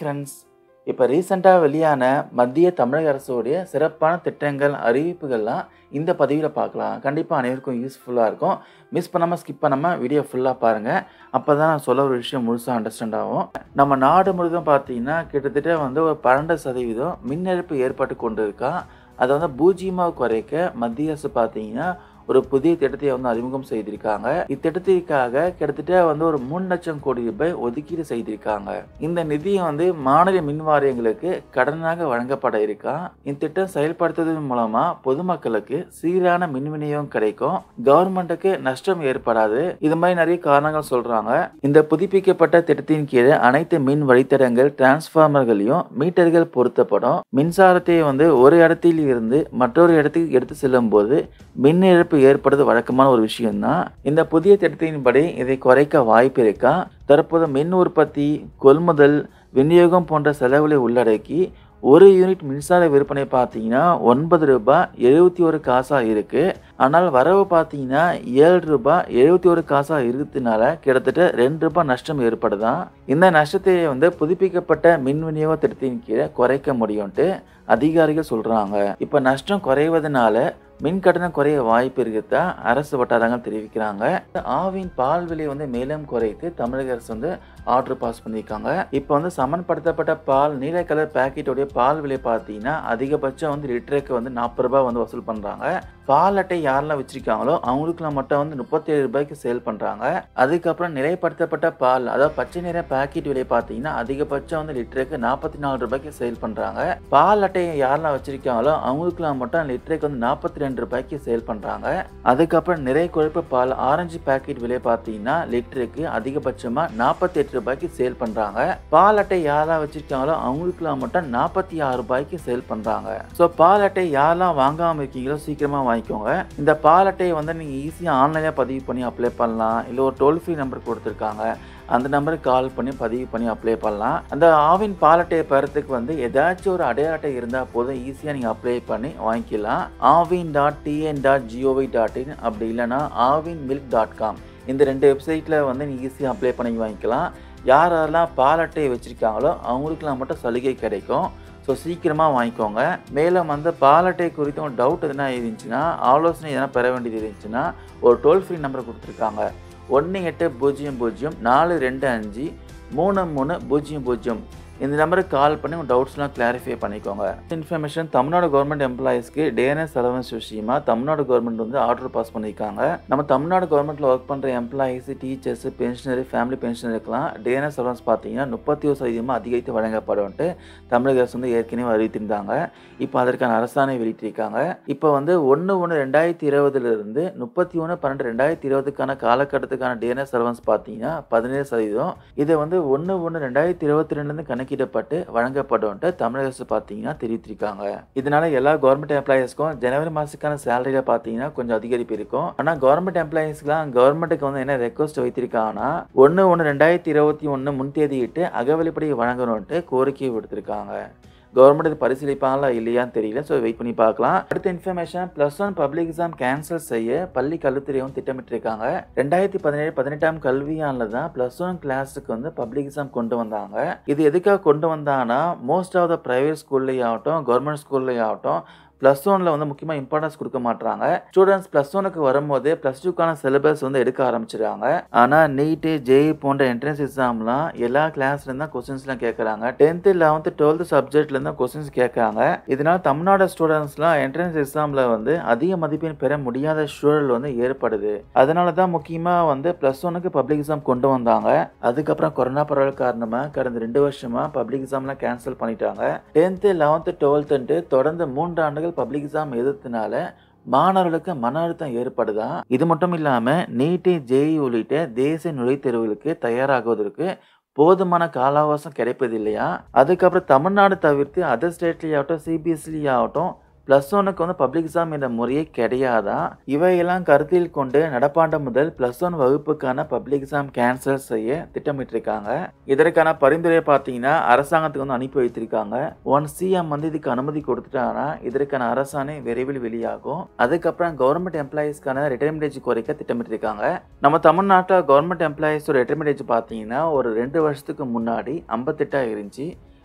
friends இப்போ ரீசெண்டாக வெளியான மத்திய தமிழக அரசுடைய சிறப்பான திட்டங்கள் அறிவிப்புகள்லாம் இந்த பதிவில் பார்க்கலாம் கண்டிப்பாக அனைவருக்கும் யூஸ்ஃபுல்லாக இருக்கும் மிஸ் பண்ணாமல் ஸ்கிப் பண்ணாமல் வீடியோ ஃபுல்லாக பாருங்கள் அப்போ தான் நான் சொல்ல ஒரு விஷயம் முழுசாக அண்டர்ஸ்டாண்ட் ஆகும் நம்ம நாடு முழுதும் பார்த்தீங்கன்னா கிட்டத்தட்ட வந்து ஒரு பன்னெண்டு சதவீதம் மின் இழப்பு ஏற்பட்டு கொண்டு இருக்கா அதை வந்து பூஜ்ஜியமாக குறைக்க மத்திய அரசு பார்த்தீங்கன்னா ஒரு புதிய திட்டத்தை வந்து அறிமுகம் செய்திருக்காங்க இத்திட்டத்திற்காக கிட்டத்தட்ட வந்து ஒரு மூணு லட்சம் கோடி ரூபாய் ஒதுக்கீடு செய்திருக்காங்க இந்த நிதியை வந்து மாநில மின் வாரியங்களுக்கு கடனாக வழங்கப்பட இருக்கா இந்த திட்டம் செயல்படுத்துவதன் மூலமா பொதுமக்களுக்கு சீரான மின் விநியோகம் கிடைக்கும் கவர்மெண்ட்டுக்கு நஷ்டம் ஏற்படாது இது மாதிரி நிறைய காரணங்கள் சொல்றாங்க இந்த புதுப்பிக்கப்பட்ட திட்டத்தின் கீழே அனைத்து மின் வழித்தடங்கள் டிரான்ஸ்ஃபார்மர்களையும் மீட்டர்கள் பொருத்தப்படும் மின்சாரத்தை வந்து ஒரு இடத்தில் இருந்து மற்றொரு இடத்துக்கு எடுத்து செல்லும் போது மின் இழப்பு ஏற்படுவது வழக்கமான ஒரு விஷயம்தான் இந்த புதிய திட்டத்தின்படி இதை குறைக்க வாய்ப்பு இருக்கா தற்போது மின் உற்பத்தி கொள்முதல் விநியோகம் போன்ற செலவுகளை உள்ளடக்கி ஒரு யூனிட் மின்சார விற்பனை பார்த்தீங்கன்னா ஒன்பது ரூபாய் எழுபத்தி ஒரு காசாக இருக்குது ஆனால் வரவு பார்த்தீங்கன்னா ஏழு ரூபாய் எழுபத்தி ஒரு காசாக இருக்கிறதுனால கிட்டத்தட்ட ரெண்டு ரூபாய் நஷ்டம் ஏற்படுதான் இந்த நஷ்டத்தை வந்து புதுப்பிக்கப்பட்ட மின் விநியோக திட்டத்தின் கீழே குறைக்க முடியும்ட்டு அதிகாரிகள் சொல்கிறாங்க இப்போ நஷ்டம் குறைவதனால மின் கட்டணம் குறைய வாய்ப்பு இருக்குதா அரசு வட்டாரங்கள் தெரிவிக்கிறாங்க ஆவின் பால் விலை வந்து மேலும் குறைத்து தமிழக அரசு வந்து ஆர்டர் பாஸ் பண்ணியிருக்காங்க இப்போ வந்து சமன்படுத்தப்பட்ட பால் நீல கலர் பேக்கெட்டோடைய பால் விலை பார்த்தீங்கன்னா அதிகபட்சம் வந்து லிட்டருக்கு வந்து நாற்பது ரூபாய் வந்து வசூல் பண்ணுறாங்க பால் அட்டை யாரெல்லாம் வச்சிருக்காங்களோ அவங்களுக்குலாம் மட்டும் வந்து முப்பத்தேழு ரூபாய்க்கு சேல் பண்ணுறாங்க அதுக்கப்புறம் நிலைப்படுத்தப்பட்ட பால் அதாவது பச்சை நிற பேக்கெட் விலை பார்த்தீங்கன்னா அதிகபட்சம் வந்து லிட்டருக்கு நாற்பத்தி நாலு ரூபாய்க்கு சேல் பண்ணுறாங்க பால் அட்டையை யாரெல்லாம் வச்சிருக்காங்களோ அவங்களுக்குலாம் மட்டும் லிட்டருக்கு வந்து நாற்பத்தி ரெண்டு ரூபாய்க்கு சேல் பண்ணுறாங்க அதுக்கப்புறம் நிறைய கொழுப்பு பால் ஆரஞ்சு பேக்கெட் விலை பார்த்தீங்கன்னா லிட்டருக்கு அதிகபட்சமாக நாற்பத்தி எட்டு ரூபாய்க்கு சேல் பண்ணுறாங்க பால் அட்டை யாரெல்லாம் வச்சிருக்காங்களோ அவங்களுக்குலாம் மட்டும் நாற்பத்தி ஆறு ரூபாய்க்கு சேல் பண்ணுறாங்க ஸோ பால் அட்டை யாரெல்லாம் வாங்காமல் இருக்கீங்களோ சீக்கிரமாக வாங்கிக்கோங்க இந்த பால் அட்டையை வந்து நீங்கள் ஈஸியாக ஆன்லைனில் பதிவு பண்ணி அப்ளை பண்ணலாம் இல்லை ஒரு டோல் ஃப்ரீ நம்பர் கொடுத்துருக்காங்க அந்த நம்பருக்கு கால் பண்ணி பதிவு பண்ணி அப்ளை பண்ணலாம் அந்த ஆவின் பால் அட்டையை பெறத்துக்கு வந்து ஏதாச்சும் ஒரு அடையாள அட்டை இருந்தால் போதும் ஈஸியாக நீங்கள் அப்ளை பண்ணி வாங்கிக்கலாம் Aavin dot TN dot G O V dot in அப்படி இல்லைனா ஆவின் மில்க் டாட் காம் இந்த ரெண்டு வெப்சைட்டில் வந்து நீங்கள் ஈஸியாக அப்ளை பண்ணி வாங்கிக்கலாம் யார் யாரெல்லாம் பால் அட்டையை வச்சுருக்காங்களோ அவங்களுக்குலாம் மட்டும் சலுகை கிடைக்கும் ஸோ சீக்கிரமாக வாங்கிக்கோங்க மேலும் வந்து பால் அட்டை குறித்து ஒரு டவுட் எதுனா இருந்துச்சுன்னா ஆலோசனை எதனா பெற வேண்டியது இருந்துச்சுன்னா ஒரு டோல் ஃப்ரீ நம்பர் கொடுத்துருக்காங்க ஒன்று எட்டு பூஜ்ஜியம் பூஜ்ஜியம் நாலு ரெண்டு அஞ்சு மூணு மூணு பூஜ்ஜியம் பூஜ்ஜியம் இந்த நம்பருக்கு கால் பண்ணி உங்கள் டவுட்ஸ்லாம் கிளாரிஃபை பண்ணிக்கோங்க இன்ஃபர்மேஷன் தமிழ்நாடு கவர்மெண்ட் எம்ப்ளாயிஸ்க்கு டிஎன்எஸ் அலவன்ஸ் விஷயமா தமிழ்நாடு கவர்மெண்ட் வந்து ஆர்டர் பாஸ் பண்ணியிருக்காங்க நம்ம தமிழ்நாடு கவர்மெண்ட்டில் ஒர்க் பண்ணுற எம்ப்ளாயிஸ் டீச்சர்ஸ் பென்ஷனரி ஃபேமிலி பென்ஷனருக்குலாம் டிஎன்எஸ் அலவன்ஸ் பார்த்தீங்கன்னா முப்பத்தி ஒரு சதவீதமாக அதிகரித்து வழங்கப்படும்ட்டு தமிழக அரசு வந்து ஏற்கனவே அறிவித்திருந்தாங்க இப்போ அதற்கான அரசாணை வெளியிட்டிருக்காங்க இப்போ வந்து ஒன்று ஒன்று ரெண்டாயிரத்தி இருபதுலேருந்து முப்பத்தி ஒன்று பன்னெண்டு ரெண்டாயிரத்தி இருபதுக்கான காலகட்டத்துக்கான டிஎன்எஸ் அலவன்ஸ் பார்த்தீங்கன்னா பதினேழு சதவீதம் இதை வந்து ஒன்று ஒன்று ரெண்டாயிரத்தி இருபத்தி ரெண்டுலேருந்து கணக்கிடப்பட்டு வழங்கப்படும்ட்டு தமிழக அரசு பார்த்தீங்கன்னா தெரிவித்திருக்காங்க இதனால எல்லா கவர்மெண்ட் எம்ப்ளாயிஸ்க்கும் ஜனவரி மாதத்துக்கான சேலரியில் பார்த்தீங்கன்னா கொஞ்சம் அதிகரிப்பு இருக்கும் ஆனால் கவர்மெண்ட் எம்ப்ளாயிஸ்க்குலாம் கவர்மெண்ட்டுக்கு வந்து என்ன ரெக்வஸ்ட் வைத்திருக்காங்கன்னா ஒன்று ஒன்று ரெண்டாயிரத்தி இருபத்தி ஒன்று முன்தேதியிட்டு அகவலிப்படி வழங்கணும்ட்டு கோரிக்கை விடுத்திருக்காங்க கவர்மெண்ட் இது பரிசீலிப்பாங்களா இல்லையான்னு தெரியல ஸோ வெயிட் பண்ணி பார்க்கலாம் அடுத்த information plus one public exam cancel செய்ய பள்ளி கல்வித்துறையும் திட்டமிட்டிருக்காங்க ரெண்டாயிரத்தி பதினேழு பதினெட்டாம் கல்வியாண்டில் தான் ப்ளஸ் ஒன் கிளாஸுக்கு வந்து பப்ளிக் எக்ஸாம் கொண்டு வந்தாங்க இது எதுக்காக கொண்டு வந்தாங்கன்னா மோஸ்ட் ஆஃப் த ப்ரைவேட் ஸ்கூல்லையும் ஆகட்டும் கவர்மெண்ட் ஸ்கூல்லையும் ஆகட்டும் ப்ளஸ் ஒனில் வந்து முக்கியமாக இம்பார்ட்டன்ஸ் கொடுக்க மாட்டாங்க ஸ்டூடெண்ட்ஸ் ப்ளஸ் ஒனுக்கு வரும்போது ப்ளஸ் டூக்கான சிலபஸ் வந்து எடுக்க ஆரம்பிச்சிடுறாங்க ஆனால் நீட்டு ஜேஇ போன்ற என்ட்ரன்ஸ் எக்ஸாம்லாம் எல்லா கிளாஸ்லேருந்து தான் கொஸ்டின்ஸ்லாம் கேட்குறாங்க டென்த்து லெவன்த்து டுவெல்த்து சப்ஜெக்ட்லேருந்து தான் கொஸ்டின்ஸ் கேட்குறாங்க இதனால் தமிழ்நாடு ஸ்டூடெண்ட்ஸ்லாம் என்ட்ரன்ஸ் எக்ஸாமில் வந்து அதிக மதிப்பெண் பெற முடியாத சூழல் வந்து ஏற்படுது அதனால தான் முக்கியமாக வந்து ப்ளஸ் ஒனுக்கு பப்ளிக் எக்ஸாம் கொண்டு வந்தாங்க அதுக்கப்புறம் கொரோனா பரவல் காரணமாக கடந்த ரெண்டு வருஷமாக பப்ளிக் எக்ஸாம்லாம் கேன்சல் பண்ணிட்டாங்க டென்த்து லெவன்த்து டுவெல்த்துன்ட்டு தொடர்ந்து மூன்று ஆண்டுகள் பப்ளிக் எக்ஸாம் எதிர்த்தனால மாணவர்களுக்கு மன அழுத்தம் ஏற்படுதா இது மட்டும் இல்லாமல் நீட்டு ஜேஇ உள்ளிட்ட தேசிய நுழைவுத் தேர்வுகளுக்கு தயாராகுவதற்கு போதுமான கால அவகாசம் கிடைப்பது இல்லையா அதுக்கப்புறம் தமிழ்நாடு தவிர்த்து அதர் ஸ்டேட்லேயாகட்டும் சிபிஎஸ்சி ஆகட்டும் ப்ளஸ் ஒனுக்கு வந்து பப்ளிக் எக்ஸாம் என்ற முறையே கிடையாதா இவையெல்லாம் கருத்தில் கொண்டு நடப்பாண்டு முதல் ப்ளஸ் ஒன் வகுப்புக்கான பப்ளிக் எக்ஸாம் கேன்சல் செய்ய திட்டமிட்டிருக்காங்க இதற்கான பரிந்துரை பார்த்தீங்கன்னா அரசாங்கத்துக்கு வந்து அனுப்பி வைத்திருக்காங்க ஒன் சிஎம் வந்து இதுக்கு அனுமதி கொடுத்துட்டாங்கன்னா இதற்கான அரசாணை விரைவில் வெளியாகும் அதுக்கப்புறம் கவர்மெண்ட் எம்ப்ளாயீஸ்க்கான ரிட்டைர்மெண்ட் ஏஜ் குறைக்க திட்டமிட்டிருக்காங்க நம்ம தமிழ்நாட்டில் கவர்மெண்ட் எம்ப்ளாயீஸோட ரிட்டைர்மெண்ட் ஏஜ் பார்த்தீங்கன்னா ஒரு ரெண்டு வருஷத்துக்கு முன்னாடி ஐம்பத்தெட்டாக இருந்துச்சு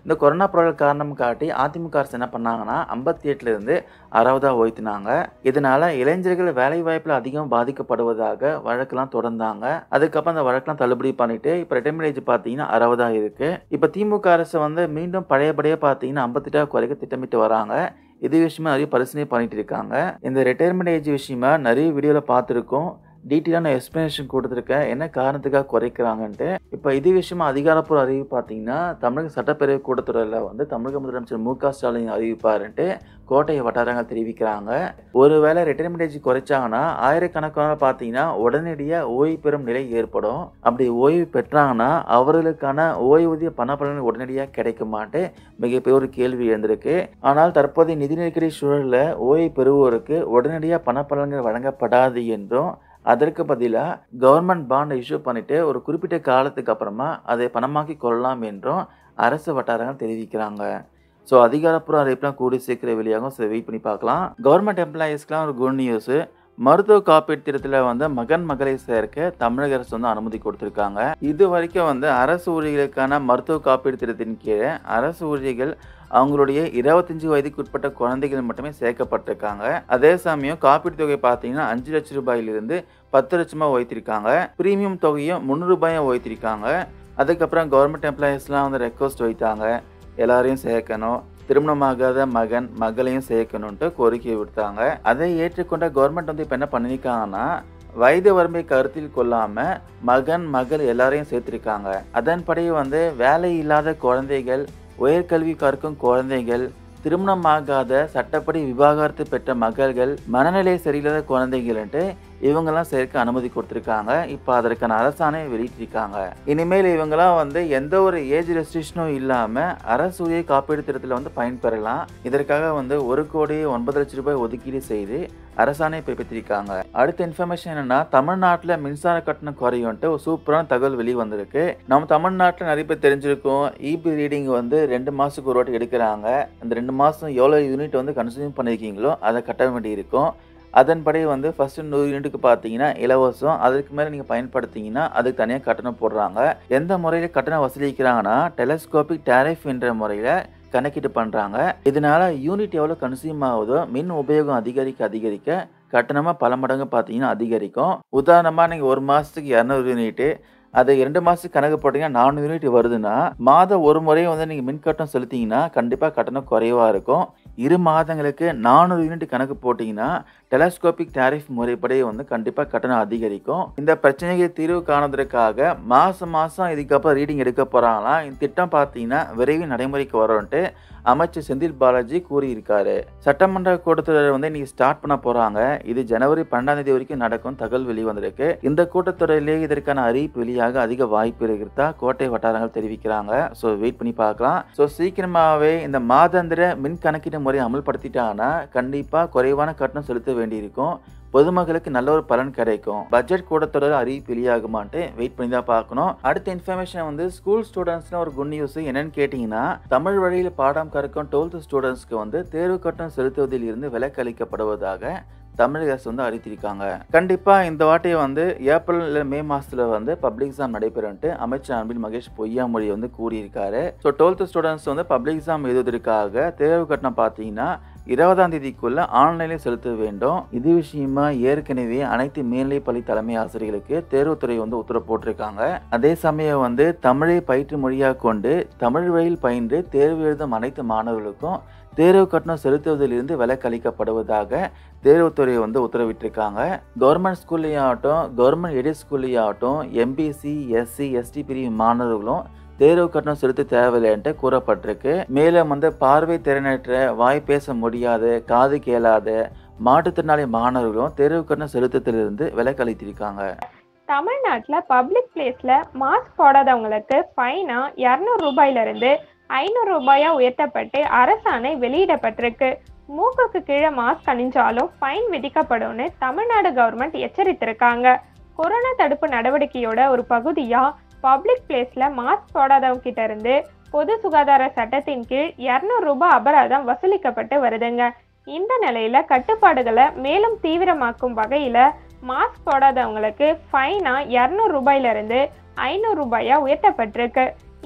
இந்த கொரோனா பரவல் காரணம் காட்டி அதிமுக அரசு என்ன பண்ணாங்கன்னா ஐம்பத்தி எட்டுலேருந்து அறுபதாக உயர்த்தினாங்க இதனால இளைஞர்கள் வேலை வாய்ப்பில் அதிகம் பாதிக்கப்படுவதாக வழக்கெல்லாம் தொடர்ந்தாங்க அதுக்கப்புறம் அந்த வழக்கெல்லாம் தள்ளுபடி பண்ணிட்டு இப்போ ரிட்டைர்மெண்ட் ஏஜ் பார்த்தீங்கன்னா அறுபதாக இருக்கு இப்போ திமுக அரசு வந்து மீண்டும் பழையபடியாக பார்த்தீங்கன்னா ஐம்பத்தெட்டாக குறைக்க திட்டமிட்டு வராங்க இது விஷயமா நிறைய பரிசீலனை பண்ணிட்டு இருக்காங்க இந்த ரிட்டையர்மெண்ட் ஏஜ் விஷயமா நிறைய வீடியோவில் பார்த்துருக்கோம் டீட்டெயிலான எக்ஸ்ப்ளனேஷன் கொடுத்துருக்கேன் என்ன காரணத்துக்காக குறைக்கிறாங்கன்ட்டு இப்போ இது விஷயமா அதிகாரப்பூர்வ அறிவு பார்த்தீங்கன்னா தமிழக சட்டப்பேரவை கூட்டத்தொடரில் வந்து தமிழக முதலமைச்சர் மு க ஸ்டாலின் அறிவிப்பாருன்ட்டு கோட்டை வட்டாரங்கள் தெரிவிக்கிறாங்க ஒருவேளை ரிட்டைர்மெண்ட் ஏஜ் குறைச்சாங்கன்னா ஆயிரக்கணக்கான பார்த்தீங்கன்னா உடனடியாக ஓய்வு பெறும் நிலை ஏற்படும் அப்படி ஓய்வு பெற்றாங்கன்னா அவர்களுக்கான ஓய்வூதிய பணப்பலன் உடனடியாக கிடைக்குமாட்டு மிகப்பெரிய ஒரு கேள்வி எழுந்திருக்கு ஆனால் தற்போதைய நிதி நெருக்கடி சூழலில் ஓய்வு பெறுவோருக்கு உடனடியாக பணப்பலன்கள் வழங்கப்படாது என்றும் அதற்கு பதிலாக கவர்மெண்ட் பாண்டை இஷ்யூ பண்ணிட்டு ஒரு குறிப்பிட்ட காலத்துக்கு அப்புறமா அதை பணமாக்கி கொள்ளலாம் என்றும் அரசு வட்டாரங்கள் தெரிவிக்கிறாங்க ஸோ அதிகாரப்பூர்வ அறிவிப்புலாம் கூடி சீக்கிரம் வெளியாகும் ஸோ வெயிட் பண்ணி பார்க்கலாம் கவர்மெண்ட் எம்ப்ளாயீஸ்க்குலாம் ஒரு குட் நியூஸு மருத்துவ காப்பீட்டு திட்டத்தில் வந்து மகன் மகளை சேர்க்க தமிழக அரசு வந்து அனுமதி கொடுத்துருக்காங்க இது வரைக்கும் வந்து அரசு ஊழியர்களுக்கான மருத்துவ காப்பீடு திட்டத்தின் கீழே அரசு ஊழியர்கள் அவங்களுடைய இருபத்தஞ்சு வயதுக்கு உட்பட்ட குழந்தைகள் மட்டுமே சேர்க்கப்பட்டிருக்காங்க அதே சமயம் காப்பீட்டு தொகை பார்த்தீங்கன்னா அஞ்சு லட்சம் ரூபாயிலிருந்து பத்து லட்சமாக உயர்த்திருக்காங்க ப்ரீமியம் தொகையும் முந்நூறு ரூபாயும் உயர்த்திருக்காங்க அதுக்கப்புறம் கவர்மெண்ட் எம்ப்ளாயீஸ்லாம் வந்து ரெக்வஸ்ட் வைத்தாங்க எல்லாரையும் சேர்க்கணும் திருமணமாகாத மகன் மகளையும் சேர்க்கணுன்ட்டு கோரிக்கை விடுத்தாங்க அதை ஏற்றுக்கொண்ட கவர்மெண்ட் வந்து இப்போ என்ன பண்ணியிருக்காங்கன்னா வயது வரம்பை கருத்தில் கொள்ளாம மகன் மகள் எல்லாரையும் சேர்த்திருக்காங்க அதன்படி வந்து வேலை இல்லாத குழந்தைகள் உயர்கல்வி கற்கும் குழந்தைகள் திருமணமாகாத சட்டப்படி விவாகரத்து பெற்ற மகள்கள் மனநிலை சரியில்லாத குழந்தைகள்ன்ட்டு இவங்கெல்லாம் சேர்க்க அனுமதி கொடுத்துருக்காங்க இப்போ அதற்கான அரசாணை வெளியிட்டிருக்காங்க இனிமேல் இவங்கெல்லாம் வந்து எந்த ஒரு ஏஜ் ரெஸ்ட்ரிக்ஷனும் இல்லாமல் அரசு ஊழிய காப்பீடு திட்டத்தில் வந்து பயன்பெறலாம் இதற்காக வந்து ஒரு கோடி ஒன்பது லட்சம் ரூபாய் ஒதுக்கீடு செய்து அரசாணை பிறப்பித்திருக்காங்க அடுத்த இன்ஃபர்மேஷன் என்னன்னா தமிழ்நாட்டில் மின்சார கட்டணம் குறையும்ட்டு ஒரு சூப்பரான தகவல் வெளியே வந்திருக்கு நம்ம தமிழ்நாட்டில் நிறைய பேர் தெரிஞ்சிருக்கோம் இபி ரீடிங் வந்து ரெண்டு மாதத்துக்கு ஒரு வாட்டி எடுக்கிறாங்க அந்த ரெண்டு மாதம் எவ்வளோ யூனிட் வந்து கன்சியூம் பண்ணியிருக்கீங்களோ அதை கட்ட வேண்டியிருக்கும் அதன்படி வந்து ஃபஸ்ட்டு நூறு யூனிட்டுக்கு பார்த்தீங்கன்னா இலவசம் அதுக்கு மேலே நீங்கள் பயன்படுத்திங்கன்னா அதுக்கு தனியாக கட்டணம் போடுறாங்க எந்த முறையில் கட்டணம் வசூலிக்கிறாங்கன்னா டெலஸ்கோபிக் டேரிஃப் என்ற முறையில் கணக்கீடு பண்ணுறாங்க இதனால யூனிட் எவ்வளோ கன்சியூம் ஆகுதோ மின் உபயோகம் அதிகரிக்க அதிகரிக்க கட்டணமாக பல மடங்கு பார்த்தீங்கன்னா அதிகரிக்கும் உதாரணமாக நீங்கள் ஒரு மாதத்துக்கு இரநூறு யூனிட்டு அது ரெண்டு மாதத்துக்கு கணக்கு போட்டிங்கன்னா நானூறு யூனிட் வருதுன்னா மாதம் ஒரு முறையும் வந்து நீங்கள் மின் கட்டணம் செலுத்திங்கன்னா கண்டிப்பாக கட்டணம் குறைவாக இருக்கும் இரு மாதங்களுக்கு நானூறு யூனிட் கணக்கு போட்டிங்கன்னா டெலஸ்கோபிக் டேரிஃப் முறைப்படி வந்து கண்டிப்பாக கட்டணம் அதிகரிக்கும் இந்த பிரச்சனைக்கு தீர்வு காணுவதற்காக மாதம் மாதம் இதுக்கப்புறம் ரீடிங் எடுக்க போகிறாங்களாம் இந்த திட்டம் பார்த்தீங்கன்னா விரைவில் நடைமுறைக்கு வரும்ன்ட்டு அமைச்சர் செந்தில் பாலாஜி கூறியிருக்காரு சட்டமன்ற கூட்டத்தொடர் வந்து இன்னைக்கு ஸ்டார்ட் பண்ண போறாங்க இது ஜனவரி பன்னெண்டாம் தேதி வரைக்கும் நடக்கும் தகவல் வெளிவந்திருக்கு இந்த கூட்டத்தொடரிலே இதற்கான அறிவிப்பு வெளியாக அதிக வாய்ப்பு இருக்கிறதா கோட்டை வட்டாரங்கள் தெரிவிக்கிறாங்க ஸோ வெயிட் பண்ணி பார்க்கலாம் ஸோ சீக்கிரமாகவே இந்த மாதாந்திர மின் கணக்கீட்டு முறையை அமல்படுத்திட்டாங்கன்னா கண்டிப்பாக குறைவான கட்டணம் செலுத்த வேண்டியிருக்கும் பொதுமக்களுக்கு நல்ல ஒரு பலன் கிடைக்கும் பட்ஜெட் கூட்டத்தொடர் அறிவிப்பு வெளியாகுமான்ட்டு வெயிட் பண்ணி தான் பார்க்கணும் அடுத்த இன்ஃபர்மேஷன் வந்து ஸ்கூல் ஸ்டூடெண்ட்ஸ்னு ஒரு குட் நியூஸ் என்னன்னு கேட்டிங்கன்னா தமிழ் வழியில் பாடம் கற்கும் டுவெல்த் ஸ்டூடெண்ட்ஸ்க்கு வந்து தேர்வு கட்டணம் செலுத்துவதில் இருந்து விலக்கு அளிக்கப்படுவதாக தமிழக அரசு வந்து அறிவித்திருக்காங்க கண்டிப்பாக இந்த வாட்டி வந்து ஏப்ரல் இல்லை மே மாதத்தில் வந்து பப்ளிக் எக்ஸாம் நடைபெறும்ட்டு அமைச்சர் அன்பில் மகேஷ் பொய்யாமொழி வந்து கூறியிருக்காரு ஸோ டுவெல்த் ஸ்டூடெண்ட்ஸ் வந்து பப்ளிக் எக்ஸாம் எழுதுவதற்காக தேர்வு கட்டணம் பார்த்தீங்கன்னா இருபதாம் தேதிக்குள்ள ஆன்லைனில் செலுத்த வேண்டும் இது விஷயமா ஏற்கனவே அனைத்து மேல்நிலை பள்ளி தலைமை ஆசிரியர்களுக்கு தேர்வுத்துறை வந்து உத்தரவு போட்டிருக்காங்க அதே சமயம் வந்து தமிழை பயிற்று மொழியாக கொண்டு தமிழ் வழியில் பயின்று தேர்வு எழுதும் அனைத்து மாணவர்களுக்கும் தேர்வு கட்டணம் செலுத்துவதிலிருந்து விலக்கு அளிக்கப்படுவதாக தேர்வுத்துறை வந்து உத்தரவிட்டிருக்காங்க கவர்மெண்ட் ஸ்கூல்லையும் ஆகட்டும் கவர்மெண்ட் எய்டட் ஸ்கூல்லையும் ஆகட்டும் எம்பிசி எஸ்சி எஸ்டி பிரிவு மாணவர்களும் தேர்வு கட்டணம் செலுத்த தேவையில்லைன்ட்டு கூறப்பட்டிருக்கு மேலும் வந்து பார்வை திறனற்ற வாய் பேச முடியாத காது கேளாத மாற்றுத்திறனாளி மாணவர்களும் தேர்வு கட்டணம் செலுத்தத்திலிருந்து விலக்கு அளித்திருக்காங்க தமிழ்நாட்டில் பப்ளிக் பிளேஸில் மாஸ்க் போடாதவங்களுக்கு ஃபைனா இரநூறு ரூபாயிலிருந்து ஐநூறு ரூபாயா உயர்த்தப்பட்டு அரசாணை வெளியிடப்பட்டிருக்கு மூக்குக்கு கீழே மாஸ்க் அணிஞ்சாலும் ஃபைன் விதிக்கப்படும்னு தமிழ்நாடு கவர்மெண்ட் எச்சரித்திருக்காங்க கொரோனா தடுப்பு நடவடிக்கையோட ஒரு பகுதியா பப்ளிக் பிளேஸ்ல மாஸ்க் போடாதவங்க கிட்ட இருந்து பொது சுகாதார சட்டத்தின் கீழ் இரநூறு ரூபாய் அபராதம் வசூலிக்கப்பட்டு வருதுங்க இந்த நிலையில கட்டுப்பாடுகளை மேலும் தீவிரமாக்கும் வகையில மாஸ்க் போடாதவங்களுக்கு ஃபைனா இரநூறு ரூபாயிலிருந்து ஐநூறு ரூபாயா உயர்த்தப்பட்டிருக்கு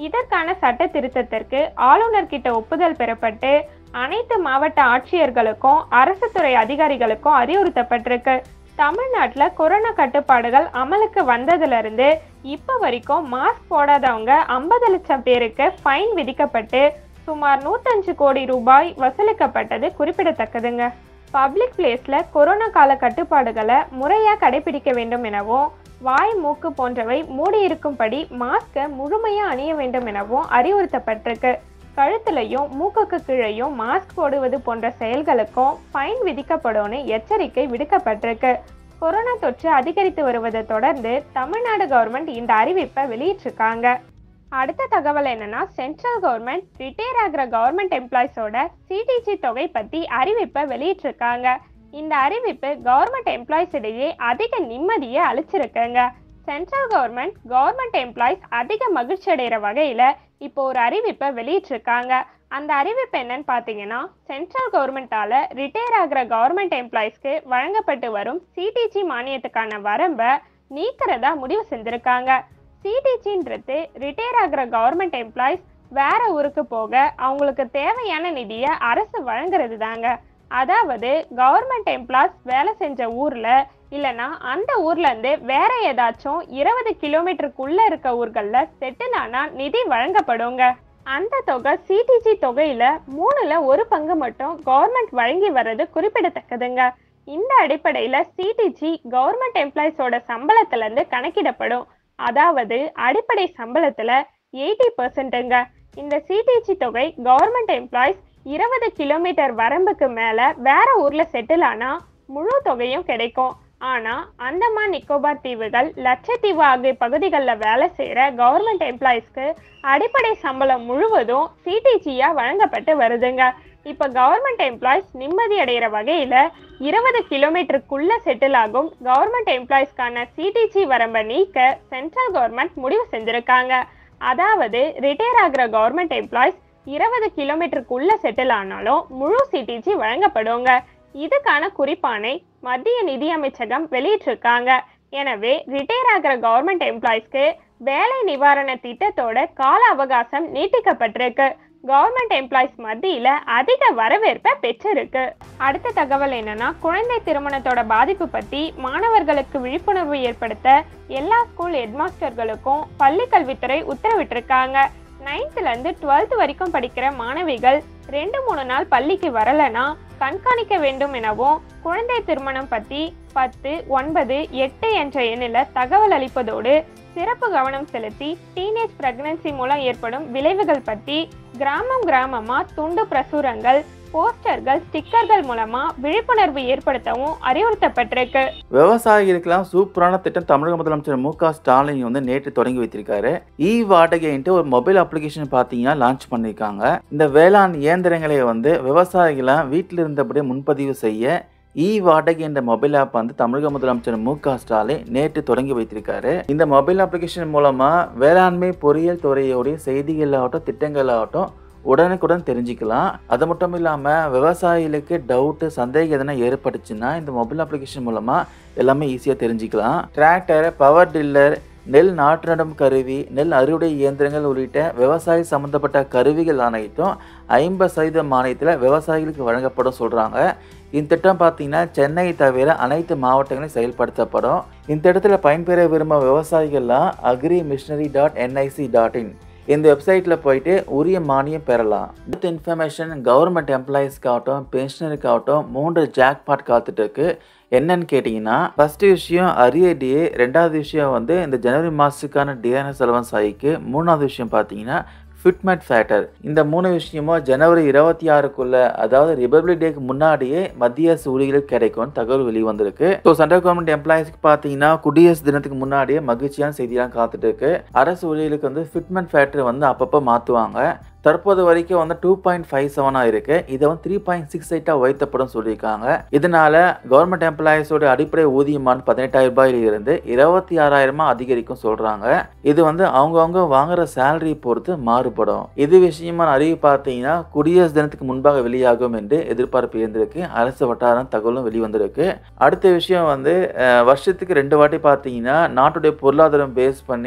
இதற்கான சட்ட திருத்தத்திற்கு ஆளுநர் கிட்ட ஒப்புதல் பெறப்பட்டு அனைத்து மாவட்ட ஆட்சியர்களுக்கும் அரசு துறை அதிகாரிகளுக்கும் அறிவுறுத்தப்பட்டிருக்கு தமிழ்நாட்டில் கொரோனா கட்டுப்பாடுகள் அமலுக்கு வந்ததுல இருந்து இப்போ வரைக்கும் மாஸ்க் போடாதவங்க ஐம்பது லட்சம் பேருக்கு ஃபைன் விதிக்கப்பட்டு சுமார் நூத்தஞ்சு கோடி ரூபாய் வசூலிக்கப்பட்டது குறிப்பிடத்தக்கதுங்க பப்ளிக் பிளேஸ்ல கொரோனா கால கட்டுப்பாடுகளை முறையா கடைபிடிக்க வேண்டும் எனவும் வாய் மூக்கு போன்றவை மூடி இருக்கும்படி மாஸ்கை முழுமையா அணிய வேண்டும் எனவும் அறிவுறுத்தப்பட்டிருக்கு கழுத்துலையும் மூக்குக்கு கீழையும் மாஸ்க் போடுவது போன்ற செயல்களுக்கும் ஃபைன் விதிக்கப்படும்னு எச்சரிக்கை விடுக்கப்பட்டிருக்கு கொரோனா தொற்று அதிகரித்து வருவதை தொடர்ந்து தமிழ்நாடு கவர்மெண்ட் இந்த அறிவிப்பை வெளியிட்டிருக்காங்க அடுத்த தகவல் என்னன்னா சென்ட்ரல் கவர்மெண்ட் ரிட்டையர் ஆகிற கவர்மெண்ட் எம்ப்ளாயிஸோட சிடிசி தொகை பத்தி அறிவிப்பை வெளியிட்டிருக்காங்க இந்த அறிவிப்பு கவர்மெண்ட் எம்ப்ளாயிஸ் இடையே அதிக நிம்மதியை அளிச்சிருக்குங்க சென்ட்ரல் கவர்மெண்ட் கவர்மெண்ட் எம்ப்ளாயிஸ் அதிக மகிழ்ச்சி அடைகிற வகையில இப்போ ஒரு அறிவிப்பை வெளியிட்டிருக்காங்க அந்த அறிவிப்பு என்னன்னு பார்த்தீங்கன்னா சென்ட்ரல் கவர்மெண்டால ரிட்டையர் ஆகிற கவர்மெண்ட் எம்ப்ளாயிஸ்க்கு வழங்கப்பட்டு வரும் சிடிஜி மானியத்துக்கான வரம்பை நீக்கிறதா முடிவு செஞ்சிருக்காங்க சிடிஜின்றது ரிட்டையர் ஆகிற கவர்மெண்ட் எம்ப்ளாயிஸ் வேற ஊருக்கு போக அவங்களுக்கு தேவையான நிதியை அரசு வழங்குறது தாங்க அதாவது கவர்மெண்ட் எம்ப்ளாய்ஸ் வேலை செஞ்ச ஊர்ல இல்லனா அந்த ஊர்ல இருந்து வேற ஏதாச்சும் இருபது கிலோமீட்டருக்குள்ள இருக்க ஊர்கள்ல செட்டில் ஆனா நிதி வழங்கப்படுங்க அந்த தொகை சிடிஜி தொகையில மூணுல ஒரு பங்கு மட்டும் கவர்மெண்ட் வழங்கி வர்றது குறிப்பிடத்தக்கதுங்க இந்த அடிப்படையில சிடிஜி கவர்மெண்ட் எம்ப்ளாயிஸோட சம்பளத்துல இருந்து கணக்கிடப்படும் அதாவது அடிப்படை சம்பளத்துல எயிட்டி பர்சன்ட்டுங்க இந்த சிடிஜி தொகை கவர்மெண்ட் எம்ப்ளாயிஸ் இருபது கிலோமீட்டர் வரம்புக்கு மேல வேற ஊர்ல செட்டில் ஆனா முழு தொகையும் கிடைக்கும் ஆனா அந்தமான் நிக்கோபார் தீவுகள் லட்சத்தீவு ஆகிய பகுதிகளில் வேலை செய்யற கவர்மெண்ட் எம்ப்ளாயிஸ்க்கு அடிப்படை சம்பளம் முழுவதும் சிடிஜியா வழங்கப்பட்டு வருதுங்க இப்ப கவர்மெண்ட் எம்ப்ளாயிஸ் நிம்மதி அடைகிற வகையில இருபது கிலோமீட்டருக்குள்ள செட்டில் ஆகும் கவர்மெண்ட் எம்ப்ளாயிஸ்க்கான சிடிஜி வரம்பை நீக்க சென்ட்ரல் கவர்மெண்ட் முடிவு செஞ்சிருக்காங்க அதாவது ரிட்டையர் ஆகிற கவர்மெண்ட் எம்ப்ளாயிஸ் இருபது கிலோமீட்டருக்குள்ள செட்டில் ஆனாலும் முழு சிடிஜி வழங்கப்படுங்க இதுக்கான குறிப்பானை மத்திய நிதி அமைச்சகம் வெளியிட்டிருக்காங்க எனவே ரிட்டையர் ஆகிற கவர்மெண்ட் எம்ப்ளாயிஸ்க்கு வேலை நிவாரண திட்டத்தோட கால அவகாசம் நீட்டிக்கப்பட்டிருக்கு கவர்மெண்ட் எம்ப்ளாயிஸ் மத்தியில அதிக வரவேற்பை பெற்றிருக்கு அடுத்த தகவல் என்னன்னா குழந்தை திருமணத்தோட பாதிப்பு பத்தி மாணவர்களுக்கு விழிப்புணர்வு ஏற்படுத்த எல்லா ஸ்கூல் ஹெட்மாஸ்டர்களுக்கும் பள்ளி கல்வித்துறை உத்தரவிட்டிருக்காங்க நைன்த்ல இருந்து டுவெல்த் வரைக்கும் படிக்கிற மாணவிகள் ரெண்டு மூணு நாள் பள்ளிக்கு வரலனா கண்காணிக்க வேண்டும் எனவும் குழந்தை திருமணம் பத்தி பத்து ஒன்பது எட்டு என்ற எண்ணில் தகவல் அளிப்பதோடு சிறப்பு கவனம் செலுத்தி டீனேஜ் பிரெக்னன்சி மூலம் ஏற்படும் விளைவுகள் பற்றி கிராமம் கிராமமா துண்டு பிரசுரங்கள் போஸ்டர்கள் ஸ்டிக்கர்கள் மூலமா விழிப்புணர்வு ஏற்படுத்தவும் அறிவுறுத்தப்பட்டிருக்கு விவசாயிகளுக்கெல்லாம் சூப்பரான திட்டம் தமிழக முதலமைச்சர் மு க ஸ்டாலின் வந்து நேற்று தொடங்கி வைத்திருக்காரு இ வாடகைன்ட்டு ஒரு மொபைல் அப்ளிகேஷன் பார்த்தீங்கன்னா லான்ச் பண்ணியிருக்காங்க இந்த வேளாண் இயந்திரங்களை வந்து விவசாயிகளாம் வீட்டில் இருந்தபடியே முன்பதிவு செய்ய இ வாடகை என்ற மொபைல் ஆப் வந்து தமிழக முதலமைச்சர் மு க ஸ்டாலின் நேற்று தொடங்கி வைத்திருக்காரு இந்த மொபைல் அப்ளிகேஷன் மூலமா வேளாண்மை பொறியியல் துறையோடைய செய்திகள் ஆகட்டும் திட்டங்கள் ஆகட்டும் உடனுக்குடன் தெரிஞ்சுக்கலாம் அது மட்டும் இல்லாமல் விவசாயிகளுக்கு டவுட்டு சந்தேகம் எதனா ஏற்பட்டுச்சுன்னா இந்த மொபைல் அப்ளிகேஷன் மூலமாக எல்லாமே ஈஸியாக தெரிஞ்சுக்கலாம் டிராக்டர் பவர் டில்லர் நெல் நாற்று நடும் கருவி நெல் அறுவடை இயந்திரங்கள் உள்ளிட்ட விவசாய சம்மந்தப்பட்ட கருவிகள் அனைத்தும் ஐம்பது சதவீத மானியத்தில் விவசாயிகளுக்கு வழங்கப்படும் சொல்கிறாங்க இந்த திட்டம் பார்த்தீங்கன்னா சென்னை தவிர அனைத்து மாவட்டங்களிலும் செயல்படுத்தப்படும் இந்த இடத்துல பயன்பெற விரும்பும் விவசாயிகள்லாம் agri machinery dot NIC dot in இந்த வெப்சைட்டில் போயிட்டு உரிய மானியம் பெறலாம் வித் இன்ஃபர்மேஷன் கவர்மெண்ட் எம்ப்ளாயீஸ்க்காகட்டும் பென்ஷனருக்காகட்டும் மூன்று ஜாக்பாட் காத்துட்டு இருக்கு என்னன்னு கேட்டிங்கன்னா ஃபர்ஸ்ட் விஷயம் அரியடிஏ ரெண்டாவது விஷயம் வந்து இந்த ஜனவரி மாதத்துக்கான டிஎன்எஸ் அலவன்ஸ் ஆகிக்கு மூணாவது விஷயம் பார்த்தீங்கன்னா ஃபிட்மெட் ஃபேக்டர் இந்த மூணு விஷயமும் ஜனவரி இருபத்தி ஆறுக்குள்ள அதாவது ரிபப்ளிக் டேக்கு முன்னாடியே மத்திய அரசு ஊழியர்களுக்கு கிடைக்கும்னு தகவல் வெளிவந்திருக்கு ஸோ சென்ட்ரல் கவர்மெண்ட் எம்ப்ளாயிஸ்க்கு பார்த்தீங்கன்னா குடியரசு தினத்துக்கு முன்னாடியே மகிழ்ச்சியான செய்தியெல்லாம் காத்துட்டு இருக்கு அரசு ஊழியர்களுக்கு வந்து ஃபிட்மெண்ட் ஃபேக்டர் வந்து அப்பப்போ மாற்றுவாங்க தற்போது வரைக்கும் வந்து டூ பாயிண்ட் ஃபைவ் செவனாக இருக்கு இதை வந்து த்ரீ பாயிண்ட் சிக்ஸ் எயிட்டாக உயர்த்தப்படும் சொல்லியிருக்காங்க இதனால கவர்மெண்ட் எம்ப்ளாயிஸோட அடிப்படை ஊதியமான பதினெட்டாயிரம் ரூபாயில இருந்து இருபத்தி ஆறாயிரமா அதிகரிக்கும் சொல்றாங்க இது வந்து அவங்கவுங்க வாங்குற சேலரி பொறுத்து மாறுபடும் இது விஷயமான அறிவு பார்த்தீங்கன்னா குடியரசு தினத்துக்கு முன்பாக வெளியாகும் என்று எதிர்பார்ப்பு இருந்திருக்கு அரசு வட்டாரம் தகவலும் வெளிவந்திருக்கு அடுத்த விஷயம் வந்து அஹ், வருஷத்துக்கு ரெண்டு வாட்டி பார்த்தீங்கன்னா நாட்டுடைய பொருளாதாரம் பேஸ் பண்ணி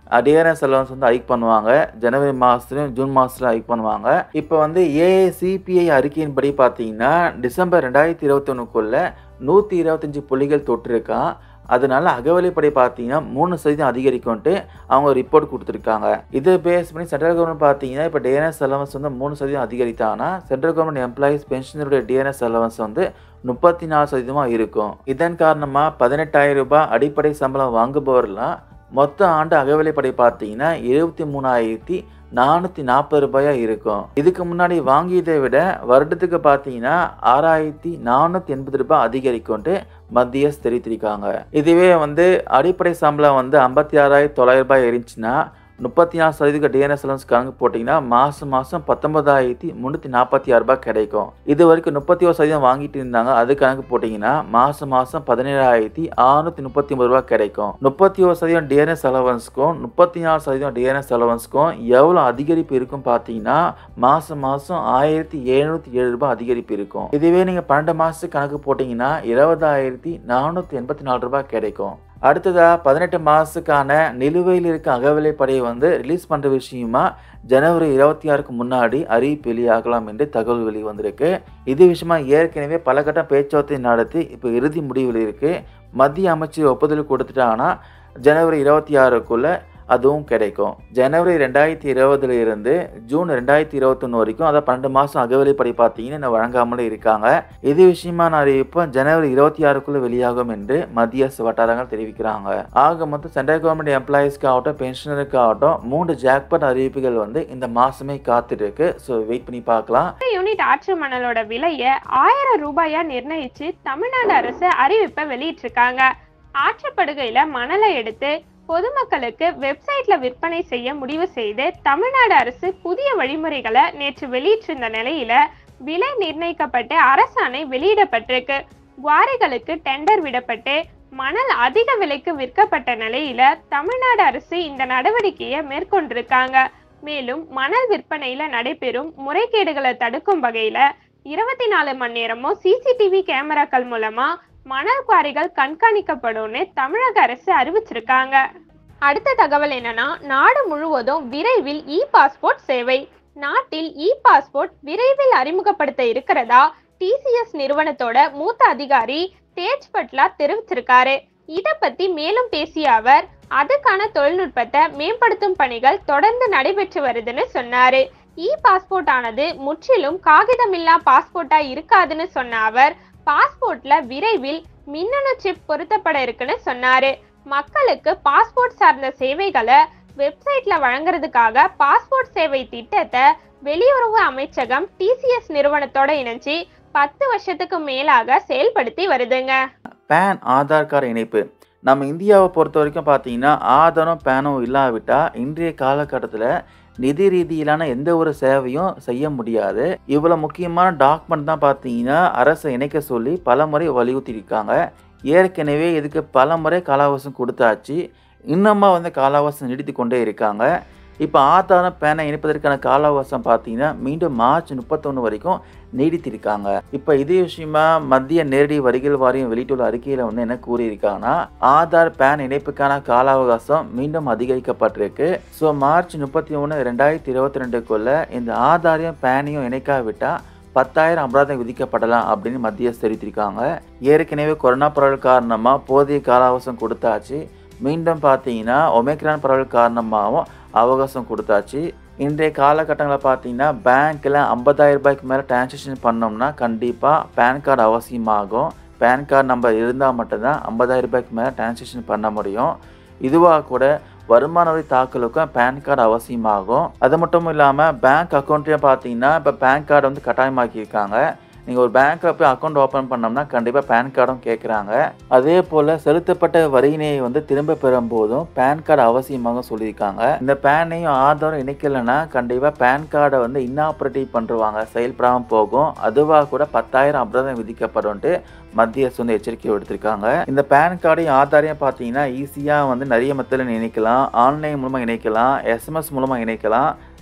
டிஆர்எஸ் அலவன்ஸ் வந்து ஹைக் பண்ணுவாங்க ஜனவரி மாதத்துலையும் ஜூன் மாதத்துல ஹைக் பண்ணுவாங்க இப்போ வந்து ஏஐசிபிஐ அறிக்கையின்படி பார்த்தீங்கன்னா டிசம்பர் ரெண்டாயிரத்தி இருபத்தொன்னுக்குள்ள நூற்றி இருபத்தஞ்சி புள்ளிகள் தொட்டிருக்கான் அதனால அகவலைப்படி பார்த்தீங்கன்னா மூணு சதவீதம் அதிகரிக்கும்ட்டு அவங்க ரிப்போர்ட் கொடுத்துருக்காங்க இதை பேஸ் பண்ணி சென்ட்ரல் கவர்மெண்ட் பார்த்தீங்கன்னா இப்போ டிஎன்எஸ் அலவன்ஸ் வந்து மூணு சதவீதம் அதிகரித்தாங்கன்னா சென்ட்ரல் கவர்மெண்ட் எம்ப்ளாயீஸ் பென்ஷனருடைய டிஎன்எஸ் அலவன்ஸ் வந்து முப்பத்தி நாலு சதவீதமாக இருக்கும் இதன் காரணமாக பதினெட்டாயிரம் ரூபாய் அடிப்படை சம்பளம் வாங்குபவர்லாம் மொத்த ஆண்டு அகவிலைப்படி பார்த்தீங்கன்னா எழுபத்தி மூணாயிரத்தி நானூற்றி நாற்பது ரூபாயா இருக்கும் இதுக்கு முன்னாடி வாங்கியதை விட வருடத்துக்கு பார்த்தீங்கன்னா ஆறாயிரத்தி நானூற்றி எண்பது ரூபாய் அதிகரிக்கும்ட்டு மத்திய அரசு தெரிவித்திருக்காங்க இதுவே வந்து அடிப்படை சம்பளம் வந்து ஐம்பத்தி ஆறாயிரத்தி தொள்ளாயிரம் ரூபாய் இருந்துச்சுன்னா முப்பத்தி நாலு சதவீத டிஎன்எஸ் அலவன்ஸ் கணக்கு போட்டிங்கன்னா மாதம் மாதம் பத்தொன்பதாயிரத்தி முந்நூற்றி நாற்பத்தி ஆறு ரூபாய் கிடைக்கும் இது வரைக்கும் முப்பத்தி ஒரு சதவீதம் வாங்கிட்டு இருந்தாங்க அது கணக்கு போட்டிங்கன்னா மாதம் மாதம் பதினேழாயிரத்தி அறுநூத்தி முப்பத்தி ஒன்பது ரூபாய் கிடைக்கும் முப்பத்தி ஒரு சதவீதம் டிஎன்எஸ் அலவன்ஸ்க்கும் முப்பத்தி நாலு சதவீதம் டிஎன்எஸ் அலவன்ஸ்க்கும் எவ்வளோ அதிகரிப்பு இருக்கும் பார்த்தீங்கன்னா மாதம் மாதம் ஆயிரத்தி எழுநூற்றி ஏழு ரூபாய் அதிகரிப்பு இருக்கும் இதுவே நீங்கள் பன்னெண்டு மாதத்துக்கு கணக்கு போட்டிங்கன்னா இருபதாயிரத்தி நானூற்றி எண்பத்தி நாலு ரூபாய் கிடைக்கும் அடுத்ததா பதினெட்டு மாதத்துக்கான நிலுவையில் இருக்க அகவிலைப்படையை வந்து ரிலீஸ் பண்ணுற விஷயமா ஜனவரி இருபத்தி ஆறுக்கு முன்னாடி அறிவிப்பு வெளியாகலாம் என்று தகவல் வெளி வந்திருக்கு இது விஷயமா ஏற்கனவே பல கட்ட பேச்சுவார்த்தை நடத்தி இப்போ இறுதி முடிவில் இருக்கு மத்திய அமைச்சர் ஒப்புதல் கொடுத்துட்டாங்கன்னா ஜனவரி இருபத்தி ஆறுக்குள்ள அதுவும் கிடைக்கும் ஜனவரி ரெண்டாயிரத்தி இருபதுல இருந்து ஜூன் ரெண்டாயிரத்தி இருபத்தொன்று வரைக்கும் அதாவது பன்னெண்டு மாதம் அகவிலைப்படி பார்த்தீங்கன்னா இன்னும் வழங்காமலே இருக்காங்க இது விஷயமான அறிவிப்பு ஜனவரி இருபத்தி ஆறுக்குள்ள வெளியாகும் என்று மத்திய அரசு வட்டாரங்கள் தெரிவிக்கிறாங்க ஆக மொத்தம் சென்ட்ரல் கவர்மெண்ட் எம்ப்ளாயீஸ்க்கு ஆகட்டும் பென்ஷனருக்கு ஆகட்டும் மூன்று ஜாக்பாட் அறிவிப்புகள் வந்து இந்த மாசமே காத்துட்டு ஸோ வெயிட் பண்ணி பார்க்கலாம் யூனிட் ஆற்று மணலோட விலையை ஆயிரம் ரூபாயா நிர்ணயிச்சு தமிழ்நாடு அரசு அறிவிப்பை வெளியிட்டிருக்காங்க ஆற்றுப்படுகையில மணலை எடுத்து பொதுமக்களுக்கு வெப்சைட்ல விற்பனை செய்ய முடிவு செய்து தமிழ்நாடு அரசு புதிய வழிமுறைகளை நேற்று வெளியிட்டிருந்த நிலையில விலை நிர்ணயிக்கப்பட்டு அரசாணை வெளியிடப்பட்டிருக்கு குவாரிகளுக்கு டெண்டர் விடப்பட்டு மணல் அதிக விலைக்கு விற்கப்பட்ட நிலையில தமிழ்நாடு அரசு இந்த நடவடிக்கையை மேற்கொண்டிருக்காங்க மேலும் மணல் விற்பனையில நடைபெறும் முறைகேடுகளை தடுக்கும் வகையில இருபத்தி நாலு மணி நேரமும் சிசிடிவி கேமராக்கள் மூலமா மணல் குவாரிகள் கண்காணிக்கப்படும்னு தமிழக அரசு அறிவிச்சிருக்காங்க அடுத்த தகவல் என்னன்னா நாடு முழுவதும் விரைவில் இ பாஸ்போர்ட் சேவை நாட்டில் இ பாஸ்போர்ட் விரைவில் அறிமுகப்படுத்த இருக்கிறதா டிசிஎஸ் நிறுவனத்தோட மூத்த அதிகாரி தேஜ் பட்லா தெரிவிச்சிருக்காரு இத பத்தி மேலும் பேசிய அவர் அதுக்கான தொழில்நுட்பத்தை மேம்படுத்தும் பணிகள் தொடர்ந்து நடைபெற்று வருதுன்னு சொன்னாரு இ பாஸ்போர்ட் ஆனது முற்றிலும் காகிதமில்லா பாஸ்போர்ட்டா இருக்காதுன்னு சொன்ன அவர் பாஸ்போர்ட்ல விரைவில் மின்னணு சிப் பொருத்தப்பட இருக்குன்னு சொன்னாரு மக்களுக்கு பாஸ்போர்ட் சார்ந்த சேவைகளை வெப்சைட்ல வழங்குறதுக்காக பாஸ்போர்ட் சேவை திட்டத்தை வெளியுறவு அமைச்சகம் டிசிஎஸ் நிறுவனத்தோட இணைஞ்சு பத்து வருஷத்துக்கு மேலாக செயல்படுத்தி வருதுங்க பேன் ஆதார் கார்டு இணைப்பு நம்ம இந்தியாவை பொறுத்த வரைக்கும் பார்த்தீங்கன்னா ஆதாரம் பேனும் இல்லாவிட்டால் இன்றைய காலகட்டத்தில் நிதி ரீதியிலான எந்த ஒரு சேவையும் செய்ய முடியாது இவ்வளோ முக்கியமான டாக்குமெண்ட் தான் பார்த்தீங்கன்னா அரசை இணைக்க சொல்லி பல முறை வலியுறுத்தியிருக்காங்க ஏற்கனவே இதுக்கு பல முறை காலாவசம் கொடுத்தாச்சு இன்னமும் வந்து காலாவசம் நீடித்து கொண்டே இருக்காங்க இப்போ ஆதாரம் பேனை இணைப்பதற்கான காலாவசம் பார்த்தீங்கன்னா மீண்டும் மார்ச் முப்பத்தொன்று வரைக்கும் நீடித்திருக்காங்க இப்போ இதே விஷயமா மத்திய நேரடி வரிகள் வாரியம் வெளியிட்டுள்ள அறிக்கையில் வந்து என்ன கூறியிருக்காங்கன்னா ஆதார் பேன் இணைப்புக்கான கால அவகாசம் மீண்டும் அதிகரிக்கப்பட்டிருக்கு ஸோ மார்ச் முப்பத்தி ஒன்று ரெண்டாயிரத்தி இருபத்தி ரெண்டுக்குள்ள இந்த ஆதாரையும் பேனையும் இணைக்காவிட்டா பத்தாயிரம் அபராதம் விதிக்கப்படலாம் அப்படின்னு மத்திய அரசு தெரிவித்திருக்காங்க ஏற்கனவே கொரோனா பரவல் காரணமாக போதிய கால அவகாசம் கொடுத்தாச்சு மீண்டும் பார்த்தீங்கன்னா ஒமேக்ரான் பரவல் காரணமாகவும் அவகாசம் கொடுத்தாச்சு இன்றைய காலகட்டங்களில் பார்த்தீங்கன்னா பேங்க்கில் ஐம்பதாயிரம் ரூபாய்க்கு மேலே டிரான்சாக்ஷன் பண்ணோம்னா கண்டிப்பாக பேன் கார்டு அவசியமாகும் பேன் கார்டு நம்ம இருந்தால் மட்டும்தான் ஐம்பதாயிரம் ரூபாய்க்கு மேலே டிரான்சாக்ஷன் பண்ண முடியும் இதுவாக கூட வருமான வரி தாக்கலுக்கும் பேன் கார்டு அவசியமாகும் அது மட்டும் இல்லாமல் பேங்க் அக்கௌண்ட்லேயும் பார்த்தீங்கன்னா இப்போ பேன் கார்டு வந்து கட்டாயமாக்கியிருக்காங்க நீங்கள் ஒரு பேங்க்கில் போய் அக்கௌண்ட் ஓப்பன் பண்ணோம்னா கண்டிப்பாக பேன் கார்டும் கேட்குறாங்க அதே போல் செலுத்தப்பட்ட வரியினை வந்து திரும்ப பெறும் போதும் பேன் கார்டு அவசியமாக சொல்லியிருக்காங்க இந்த பேனையும் ஆதாரம் இணைக்கலைன்னா கண்டிப்பாக பேன் கார்டை வந்து இன்னாப்ரேட்டிவ் பண்ணுருவாங்க செயல்படாமல் போகும் அதுவாக கூட பத்தாயிரம் அபராதம் விதிக்கப்படும்ட்டு மத்திய அரசு வந்து எச்சரிக்கை எடுத்திருக்காங்க இந்த பேன் கார்டையும் ஆதாரையும் பார்த்தீங்கன்னா ஈஸியாக வந்து நிறைய மெத்தடில் இணைக்கலாம் ஆன்லைன் மூலமாக இணைக்கலாம் எஸ்எம்எஸ் மூலமாக இணைக்கலாம்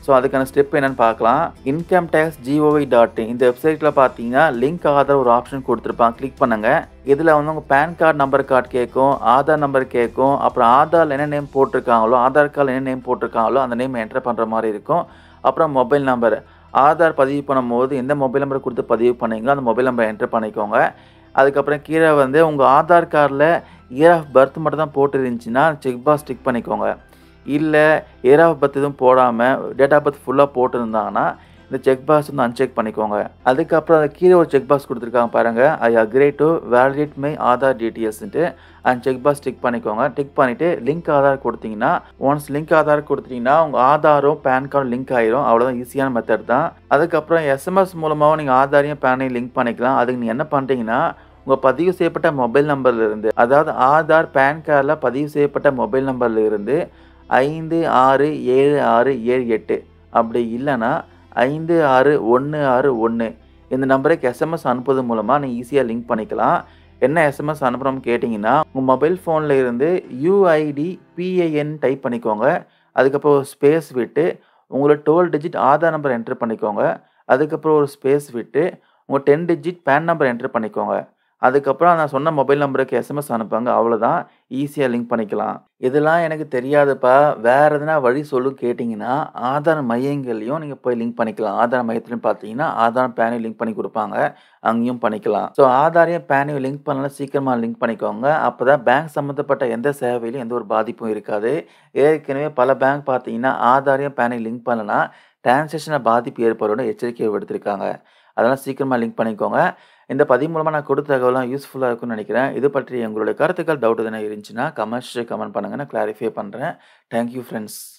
ஸோ அதுக்கான ஸ்டெப் என்னன்னு பார்க்கலாம் இன்கம் டேக்ஸ் ஜிஓவி டாட் இந்த வெப்சைட்டில் பார்த்தீங்கன்னா லிங்க் ஆதார் ஒரு ஆப்ஷன் கொடுத்துருப்பாங்க கிளிக் பண்ணுங்க இதில் வந்து உங்கள் பேன் கார்டு நம்பர் கார்டு கேட்கும் ஆதார் நம்பர் கேட்கும் அப்புறம் ஆதாரில் என்ன நேம் போட்டிருக்காங்களோ ஆதார் கார்டில் என்ன நேம் போட்டிருக்காங்களோ அந்த நேம் என்டர் பண்ணுற மாதிரி இருக்கும் அப்புறம் மொபைல் நம்பர் ஆதார் பதிவு பண்ணும்போது எந்த மொபைல் நம்பர் கொடுத்து பதிவு பண்ணீங்களோ அந்த மொபைல் நம்பர் என்டர் பண்ணிக்கோங்க அதுக்கப்புறம் கீழே வந்து உங்கள் ஆதார் கார்டில் இயர் ஆஃப் பர்த் மட்டும் தான் போட்டு இருந்துச்சுன்னா செக் பாக்ஸ் டிக் பண்ணிக்கோங்க இல்லை இயர் ஆஃப் பர்த் எதுவும் போடாமல் டேட் ஆஃப் பர்த் ஃபுல்லாக போட்டிருந்தாங்கன்னா இந்த செக் பாக்ஸ் வந்து அன்செக் பண்ணிக்கோங்க அதுக்கப்புறம் அது கீழே ஒரு செக் பாக்ஸ் கொடுத்துருக்காங்க பாருங்கள் I agree to validate my Aadhaar டீட்டெயில்ஸ்ன்ட்டு அந்த செக் பாக்ஸ் டிக் பண்ணிக்கோங்க டிக் பண்ணிவிட்டு லிங்க் ஆதார் கொடுத்தீங்கன்னா ஒன்ஸ் லிங்க் ஆதார் கொடுத்தீங்கன்னா உங்கள் ஆதாரும் பேன் கார்டும் லிங்க் ஆயிரும் அவ்வளோதான் ஈஸியான மெத்தட் தான் அதுக்கப்புறம் எஸ்எம்எஸ் மூலமாகவும் நீங்கள் ஆதாரையும் பேனையும் லிங்க் பண்ணிக்கலாம் அதுக்கு நீங்கள் என்ன பண்ணுறீங்கன்னா உங்கள் பதிவு செய்யப்பட்ட மொபைல் நம்பர்ல இருந்து அதாவது ஆதார் பேன் கார்டில் பதிவு செய்யப்பட்ட மொபைல் நம்பர்ல இருந்து ஐந்து ஆறு ஏழு ஆறு ஏழு எட்டு அப்படி இல்லைன்னா ஐந்து ஆறு ஒன்று ஆறு ஒன்று இந்த நம்பருக்கு எஸ்எம்எஸ் அனுப்புவது மூலமாக நீங்கள் ஈஸியாக லிங்க் பண்ணிக்கலாம் என்ன எஸ்எம்எஸ் அனுப்புகிறோம்னு கேட்டிங்கன்னா உங்கள் மொபைல் ஃபோனில் இருந்து யூஐடி பிஐஎன் டைப் பண்ணிக்கோங்க அதுக்கப்புறம் ஒரு ஸ்பேஸ் விட்டு உங்களோட twelve digit Aadhaar number enter பண்ணிக்கோங்க அதுக்கப்புறம் ஒரு ஸ்பேஸ் விட்டு உங்கள் ten digit PAN number enter பண்ணிக்கோங்க அதுக்கப்புறம் நான் சொன்ன மொபைல் நம்பருக்கு எஸ்எம்எஸ் அனுப்புங்க அவ்வளோதான் ஈஸியாக லிங்க் பண்ணிக்கலாம் இதெல்லாம் எனக்கு தெரியாதுப்பா வேறு எதுனா வழி சொல்லு கேட்டிங்கன்னா ஆதார் மையங்கள்லையும் நீங்கள் போய் லிங்க் பண்ணிக்கலாம் ஆதார் மையத்துலையும் பார்த்தீங்கன்னா ஆதார் பேனையும் லிங்க் பண்ணி கொடுப்பாங்க அங்கேயும் பண்ணிக்கலாம் ஸோ ஆதாரையும் பேனையும் லிங்க் பண்ணலாம் சீக்கிரமாக லிங்க் பண்ணிக்கோங்க அப்போ தான் பேங்க் சம்மந்தப்பட்ட எந்த சேவையிலும் எந்த ஒரு பாதிப்பும் இருக்காது ஏற்கனவே பல பேங்க் பார்த்தீங்கன்னா ஆதாரையும் பேனையும் லிங்க் பண்ணலாம் டிரான்சாக்ஷனில் பாதிப்பு ஏற்படும் எச்சரிக்கையை விடுத்திருக்காங்க அதெல்லாம் சீக்கிரமாக லிங்க் பண்ணிக்கோங்க இந்த பதிவு மூலமாக நான் கொடுத்த தகவலாம் யூஸ்ஃபுல்லாக இருக்கும்னு நினைக்கிறேன் இது பற்றி உங்களுடைய கருத்துக்கள் டவுட் எதனா இருந்துச்சுன்னா கமெண்ட்ஸ் கமெண்ட் பண்ணுங்கள் நான் கிளாரிஃபை பண்ணுறேன் தேங்க்யூ ஃப்ரெண்ட்ஸ்